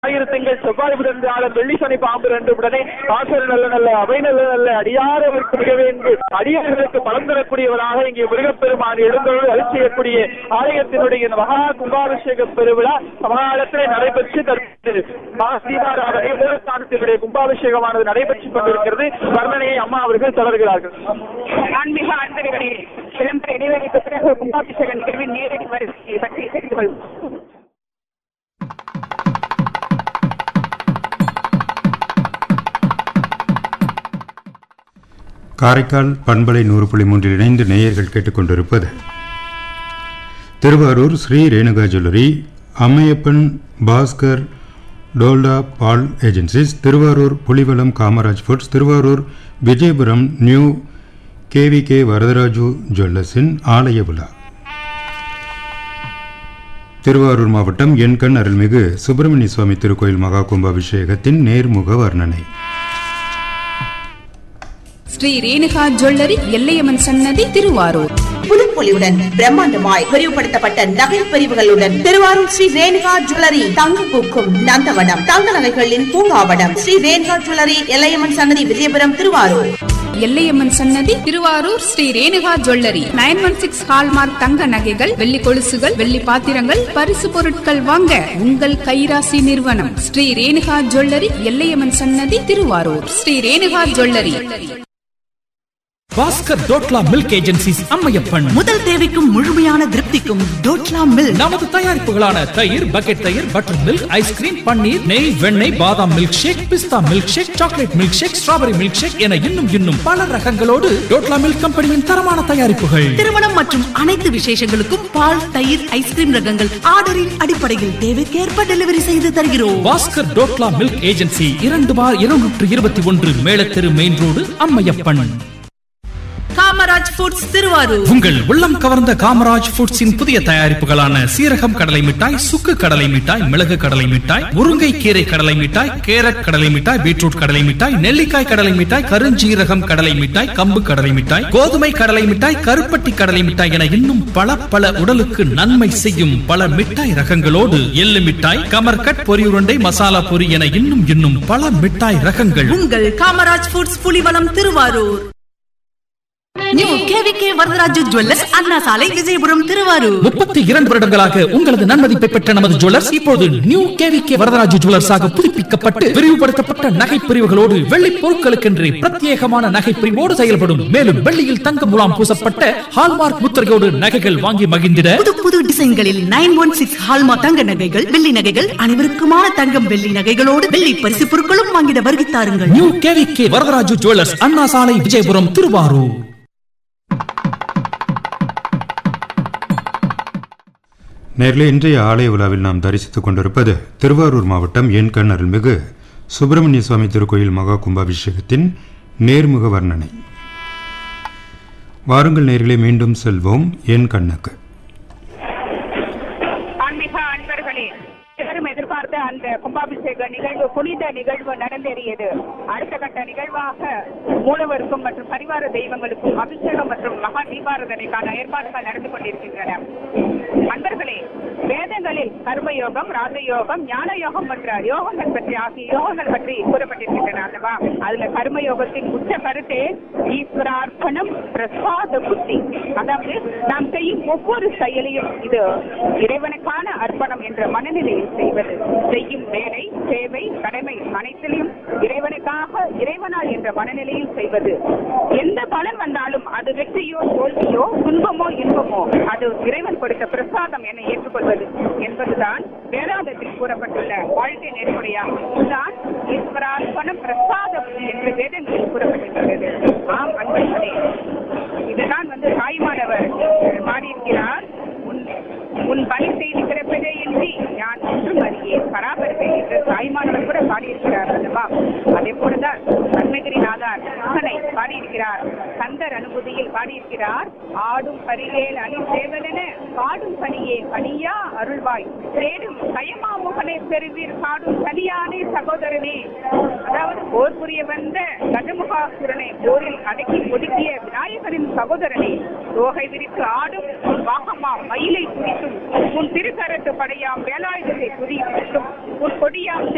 ஆயிரத்திங்கள் செவ்வாய் புதன் வியாழன் வெள்ளி சனி பாம்பு ரெண்டு உடனே ஆசிரியர் நல்ல நல்ல அவை நல்ல நல்ல அடியாரவருக்கு மிக வேண்டு அடியார்களுக்கு பலம் தரக்கூடியவராக இங்கே முருகப்பெருமான் எழுந்தோடு அருள் செய்யக்கூடிய ஆலயத்தினுடைய இந்த மகா கும்பாபிஷேக பெருவிழா சமகாலத்திலே நடைபெற்று தற்போது தீபாராதனை மூலஸ்தானத்தினுடைய கும்பாபிஷேகமானது நடைபெற்றுக் கொண்டிருக்கிறது வர்ணனையை அம்மா அவர்கள் தொடர்கிறார்கள் ஆன்மீக ஆண்டவர்களே விளம்பர இடைவெளிக்கு பிறகு கும்பாபிஷேக நிகழ்வின் நேரடி வரிசையை பற்றி தெரிந்து கொள்வோம் காரைக்கால் பண்பலை நூறு புள்ளி மூன்றில் இணைந்து நேயர்கள் கேட்டுக்கொண்டிருப்பது திருவாரூர் ஸ்ரீ ரேணுகா ஜுவல்லரி அம்மையப்பன் பாஸ்கர் டோல்டா பால் agencies Thiruvarur Pulivalam Kamaraj foods Thiruvarur Vijayapuram new KVK Varadharaju ஜுவல்லர்ஸின் ஆலய விழா திருவாரூர் மாவட்டம் எண்கண் அருள்மிகு சுப்பிரமணிய சுவாமி திருக்கோயில் மகா கும்பாபிஷேகத்தின் நேர்முக வர்ணனை ஸ்ரீ ரேணுகா ஜுவல்லரி எல்லையம்மன் சன்னதி திருவாரூர் புதுப்பொலிவுடன் பிரம்மாண்டமாய் விரிவுபடுத்தப்பட்ட நகை பிரிவுகளுடன் திருவாரூர் ஸ்ரீ ரேணுகா ஜுவல்லரி தங்க பூக்கும் நந்தவனம் தங்க நகைகளின் பூங்காவனம் ஸ்ரீ ரேணுகா ஜுவல்லரி எல்லையம்மன் சன்னதி விஜயபுரம் திருவாரூர் எல்லையம்மன் சன்னதி Thiruvarur Sri Renuka jewellery nine one six hallmark தங்க நகைகள் வெள்ளி கொலுசுகள் வெள்ளி பாத்திரங்கள் பரிசு பொருட்கள் வாங்க உங்கள் கைராசி நிறுவனம் ஸ்ரீ ரேணுகா ஜுவல்லரி எல்லையம்மன் சன்னதி Thiruvarur Sri Renuka jewellery Bhaskar Dodla milk agencies Ammaiyappan முதல் தேவைக்கும் முழுமையான திருப்திக்கும் டோட்லா மில்க் நமது தயாரிப்புகளான தயிர் பக்கெட் தயிர் பட்டர் மில்க் ஐஸ்கிரீம் பன்னீர் நெய் வெண்ணெய் பாதாம் மில்க் ஷேக் பிஸ்தா milkshake chocolate milkshake strawberry milkshake என இன்னும் இன்னும் பல ரகங்களோடு டோட்லா மில்க் கம்பெனியின் தரமான தயாரிப்புகள் திருமணம் மற்றும் அனைத்து விசேஷங்களுக்கும் பால் தயிர் ஐஸ்கிரீம் ரகங்கள் ஆர்டரின் அடிப்படையில் தேவைக்கேற்ப டெலிவரி செய்து தருகிறோம் பாஸ்கர் டோட்லா மில்க் ஏஜென்சி இரண்டு பார் இருநூற்று இருபத்தி ஒன்று Melatheru main road Ammaiyappan Kamaraj foods Thiruvarur உங்கள் உள்ளம் கவர்ந்த காமராஜ் ஃபுட்ஸின் புதிய தயாரிப்புகளான சீரகம் கடலை மிட்டாய் சுக்கு கடலை மிட்டாய் மிளகு கடலை மிட்டாய் முருங்கை கீரை கடலை மிட்டாய் கேரட் கடலை மிட்டாய் பீட்ரூட் கடலை மிட்டாய் நெல்லிக்காய் கடலை மிட்டாய் கருஞ்சீரகம் கடலை மிட்டாய் கம்பு கடலை மிட்டாய் கோதுமை கடலை மிட்டாய் கருப்பட்டி கடலை மிட்டாய் என இன்னும் பல பல உடலுக்கு நன்மை செய்யும் பல மிட்டாய் ரகங்களோடு எள்ளு மிட்டாய் கமர்கட் பொரியுருண்டை மசாலா பொரி என இன்னும் இன்னும் பல மிட்டாய் ரகங்கள் உங்கள் Kamaraj foods Pulivalam Thiruvarur new KVK Varadaraju jewellers Anna Salai Vijayapuram Thiruvarur முப்பத்தி இரண்டு வருடங்களாக உங்களது நன்மதிப்பை பெற்ற நமது ஜுவல்லர்ஸ் இப்போது நியூ கேவிகே வரதராஜு ஜுவல்லர்ஸாக புதுப்பிக்கப்பட்டு விரிவுபடுத்தப்பட்ட நகை பிரிவுகளோடு வெள்ளி பொருட்களுக்கென்று பிரத்யேகமான நகை பிரிவோடு செயல்படும் மேலும் வெள்ளியில் தங்க முலாம் பூசப்பட்ட ஹால்மார்க் முத்திரையோடு நகைகள் வாங்கி மகிழ்ந்திட புது புது டிசைன்களில் நைன் ஒன் சிக்ஸ் ஹால்மா தங்க நகைகள் வெள்ளி நகைகள் அனைவருக்குமான தங்கம் வெள்ளி நகைகளோடு வெள்ளி பரிசு பொருட்களும் வாங்கிட வருகித்தாருங்கள் new KVK Varadaraju jewellers Anna Salai Vijayapuram Thiruvarur நேரில் இன்றைய ஆலய விழாவில் நாம் தரிசித்துக் கொண்டிருப்பது திருவாரூர் மாவட்டம் எண்கண் அருள்மிகு சுப்பிரமணிய சுவாமி திருக்கோயில் மகா கும்பாபிஷேகத்தின் நேர்முக வர்ணனை வாருங்கள் நேரிலே மீண்டும் செல்வோம் என் கண்ணுக்கு ஆன்மீக அன்பர்களே எல்லாரும் எதிர்பார்த்த அந்த கும்பாபிஷேக நிகழ்வு புனித நிகழ்வு நடந்தேறியது அடுத்த கட்ட நிகழ்வாக மூலவருக்கும் மற்றும் பரிவார தெய்வங்களுக்கும் அபிஷேகம் மற்றும் மகா தீபாரதனைக்கான ஏற்பாடுகள் நடந்து கொண்டிருக்கின்றன அன்பர்களே வேதங்களில் கர்மயோகம் ராஜயோகம் ஞான யோகம் என்ற யோகங்கள் பற்றி ஆகிய யோகங்கள் பற்றி கூறப்பட்டிருக்கின்றன அல்லவா அதுல கர்மயோகத்தின் உச்ச கருத்தே ஈஸ்வரார்ப்பணம் பிரசாத புத்தி அதாவது நாம் செய்யும் ஒவ்வொரு செயலையும் இது இறைவனுக்கான அர்ப்பணம் என்ற மனநிலையில் செய்வது செய்யும் வேலை சேவை கடமை அனைத்திலையும் இறைவனுக்காக இறைவனால் என்ற மனநிலையில் செய்வது எந்த பலன் வந்தாலும் அது வெற்றியோ தோல்வியோ துன்பமோ இன்பமோ அது இறைவன் கொடுத்த பிரசாதம் என ஏற்றுக்கொள்வது என்பதுதான் வேதாந்தத்தில் கூறப்பட்டுள்ள வாழ்க்கை நெறிமுறையாகும் இதுதான் ஈஸ்வரார்ப்பணம் பிரசாதம் என்று வேதங்களில் கூறப்பட்டிருக்கிறது ஆம் அன்பர்களே இதுதான் வந்து தாய்மானவர் பாடியிருக்கிறார் உன் உன் பணி செய்து பிறப்பதே என்று நான் ஒன்றும் அறியேன் பராபரிப்பை என்று தாய்மானவர் கூட பாடியிருக்கிறார் அல்லவா அதே போலதான் அருணகிரி நாதார் மகனை பாடியிருக்கிறார் கந்தர் அனுபூதியில் பாடியிருக்கிறார் ஆடும் பரிவேல் அணி சேவலென பாடும் பணியே பணியா அருள்வாய் தேடும் கயமா முகனை பெறுவீர் காடும் கனியானே சகோதரனே அதாவது போர் புரிய வந்த கஜமுகாசுரனை போரில் அடக்கி ஒடுக்கிய விநாயகரின் சகோதரனே தோகை விரித்து ஆடும் உன் வாகமா மயிலை குறித்தும் உன் திருக்கரத்து படையாம் வேலாயுதத்தை குறித்தும் உன் கொடியாம்